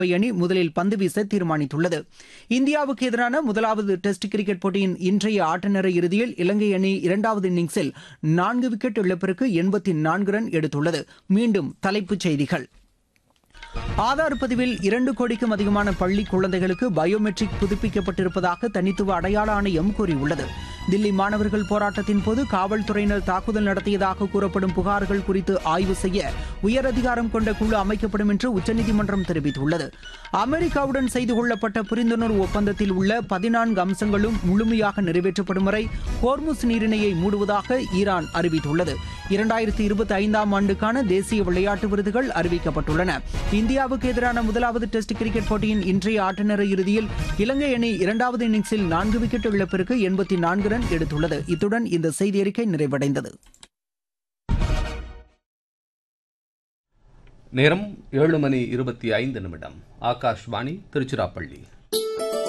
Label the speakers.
Speaker 1: அணி முதலில் பந்து வீச தீர்மானித்துள்ளது இந்தியாவுக்கு எதிரான முதலாவது டெஸ்ட் கிரிக்கெட் போட்டியின் இன்றைய ஆட்டநேர இறுதியில் இலங்கை அணி இரண்டாவது இன்னிங்ஸில் நான்கு விக்கெட் இழப்பிற்கு எண்பத்தி நான்கு ரன் எடுத்துள்ளது மீண்டும் தலைப்புச் செய்திகள் ஆதார் பதிவில் இரண்டு கோடிக்கும் அதிகமான பள்ளி குழந்தைகளுக்கு பயோமெட்ரிக் புதுப்பிக்கப்பட்டிருப்பதாக தனித்துவ அடையாள ஆணையம் கூறியுள்ளது தில்லி மாணவர்கள் போராட்டத்தின் போது காவல்துறையினர் தாக்குதல் நடத்தியதாக கூறப்படும் புகார்கள் குறித்து ஆய்வு செய்ய உயரதிகாரம் கொண்ட குழு அமைக்கப்படும் என்று உச்சநீதிமன்றம் தெரிவித்துள்ளது அமெரிக்காவுடன் செய்து கொள்ளப்பட்ட புரிந்துணர்வு ஒப்பந்தத்தில் உள்ள பதினான்கு அம்சங்களும் முழுமையாக நிறைவேற்றப்படும் வரை ஹோர்முஸ் நீரிணையை மூடுவதாக ஈரான் அறிவித்துள்ளது இரண்டாயிரத்தி இருபத்தி ஐந்தாம் ஆண்டுக்கான தேசிய விளையாட்டு விருதுகள் அறிவிக்கப்பட்டுள்ளன இந்தியாவுக்கு எதிரான முதலாவது டெஸ்ட் கிரிக்கெட் போட்டியின் இன்றைய ஆட்டநேர இறுதியில் இலங்கை அணி இரண்டாவது இன்னிங்ஸில் நான்கு விக்கெட் இழப்பிற்கு எண்பத்தி நான்கு ரன் எடுத்துள்ளது இத்துடன் இந்த செய்தி அறிக்கை நிறைவடைந்தது
Speaker 2: நேரம் ஏழு மணி இருபத்தி ஐந்து நிமிடம் ஆகாஷ்வாணி திருச்சிராப்பள்ளி